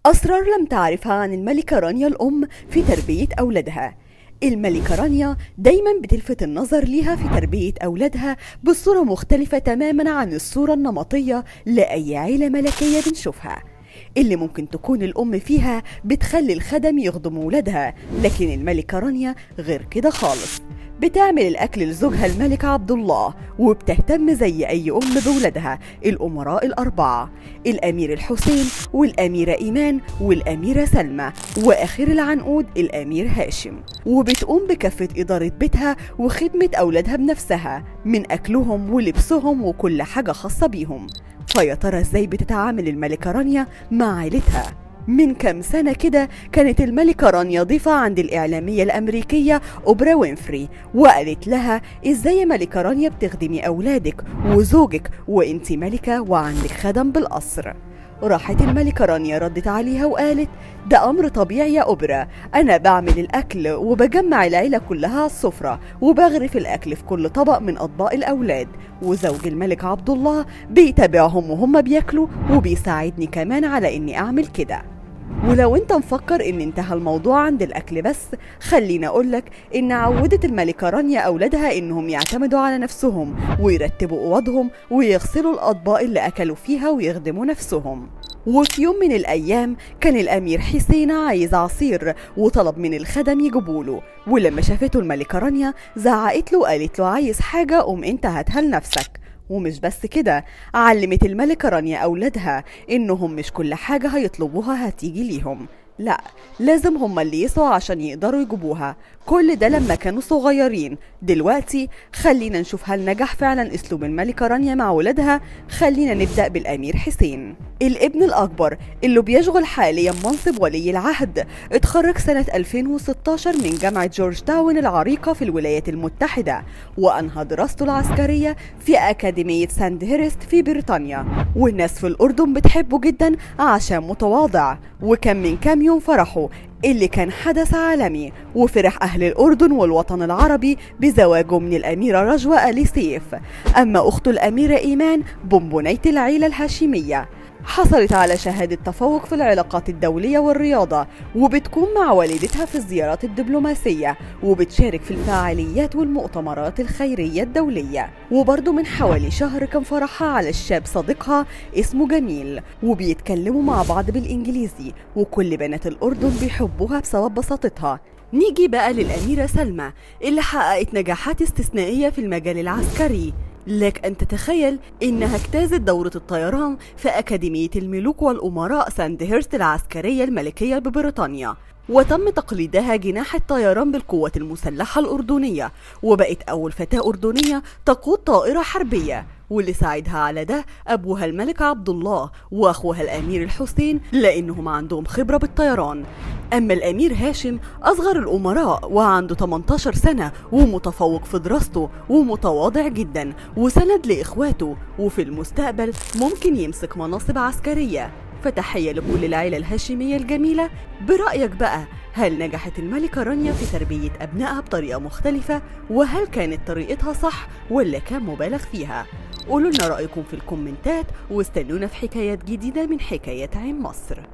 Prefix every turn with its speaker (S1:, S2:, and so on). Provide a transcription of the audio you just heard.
S1: أسرار لم تعرفها عن الملكة رانيا الأم في تربية أولادها الملكة رانيا دايما بتلفت النظر ليها في تربية أولادها بصورة مختلفة تماما عن الصورة النمطية لأي عيلة ملكية بنشوفها اللي ممكن تكون الأم فيها بتخلي الخدم يخدموا ولادها لكن الملكة رانيا غير كده خالص بتعمل الأكل لزوجها الملك عبد الله وبتهتم زي أي أم بولادها الأمراء الأربعة الأمير الحسين والأميرة إيمان والأميرة سلمى وآخر العنقود الأمير هاشم وبتقوم بكافة إدارة بيتها وخدمة أولادها بنفسها من أكلهم ولبسهم وكل حاجة خاصة بيهم فيا ترى ازاي بتتعامل الملكة رانيا مع عيلتها من كام سنة كده كانت الملكة رانيا ضيفة عند الإعلامية الأمريكية أوبرا وينفري وقالت لها إزاي يا ملكة رانيا بتخدمي أولادك وزوجك وإنتي ملكة وعندك خدم بالقصر راحت الملكة رانيا ردت عليها وقالت ده أمر طبيعي يا أوبرا أنا بعمل الأكل وبجمع العيلة كلها على السفرة وبغرف الأكل في كل طبق من أطباق الأولاد وزوج الملك عبد الله بيتابعهم وهم بياكلوا وبيساعدني كمان على إني أعمل كده ولو انت مفكر ان انتهى الموضوع عند الاكل بس خليني اقولك ان عودت الملكة رانيا اولادها انهم يعتمدوا على نفسهم ويرتبوا اوضهم ويغسلوا الاطباق اللي اكلوا فيها ويخدموا نفسهم وفي يوم من الأيام كان الأمير حسين عايز عصير وطلب من الخدم يجيبوله ولما شافته الملكة رانيا زعقت له وقالت له عايز حاجة قوم انت هاتها لنفسك ومش بس كده علمت الملكة رانيا أولادها إنهم مش كل حاجة هيطلبوها هتيجي ليهم لا لازم هما اللي يسعوا عشان يقدروا يجيبوها كل ده لما كانوا صغيرين دلوقتي خلينا نشوف هل نجح فعلا اسلوب الملكة رانيا مع ولادها خلينا نبدأ بالأمير حسين الابن الأكبر اللي بيشغل حاليا منصب ولي العهد اتخرج سنة 2016 من جامعة جورج تاون العريقة في الولايات المتحدة وأنهى دراسته العسكرية في أكاديمية ساند هيرست في بريطانيا والناس في الأردن بتحبه جدا عشان متواضع وكان من كام يوم فرحوا اللي كان حدث عالمي وفرح أهل الأردن والوطن العربي بزواجه من الأميرة رجوة آل سيف أما أخته الأميرة إيمان بونبونية العيلة الهاشمية حصلت على شهادة تفوق في العلاقات الدولية والرياضة وبتكون مع والدتها في الزيارات الدبلوماسية وبتشارك في الفعاليات والمؤتمرات الخيرية الدولية وبرضه من حوالي شهر كان فرحها على الشاب صديقها اسمه جميل وبيتكلموا مع بعض بالإنجليزي وكل بنات الأردن بيحبوها بسبب بساطتها نيجي بقى للأميرة سلمى اللي حققت نجاحات استثنائية في المجال العسكري لك أن تتخيل إنها اجتازت دورة الطيران في أكاديمية الملوك والأمراء ساندهيرست العسكرية الملكية ببريطانيا وتم تقليدها جناح الطيران بالقوات المسلحة الأردنية وبقت أول فتاة أردنية تقود طائرة حربية واللي ساعدها على ده أبوها الملك عبد الله وأخوها الأمير الحسين لأنهم عندهم خبرة بالطيران أما الأمير هاشم أصغر الأمراء وعنده 18 سنة ومتفوق في دراسته ومتواضع جدا وسند لإخواته وفي المستقبل ممكن يمسك مناصب عسكرية فتحية لكل العيلة الهاشمية الجميلة برأيك بقى هل نجحت الملكة رانيا في تربية أبنائها بطريقة مختلفة وهل كانت طريقتها صح ولا كان مبالغ فيها قولوا لنا رأيكم في الكومنتات واستنونا في حكايات جديدة من حكايات عين مصر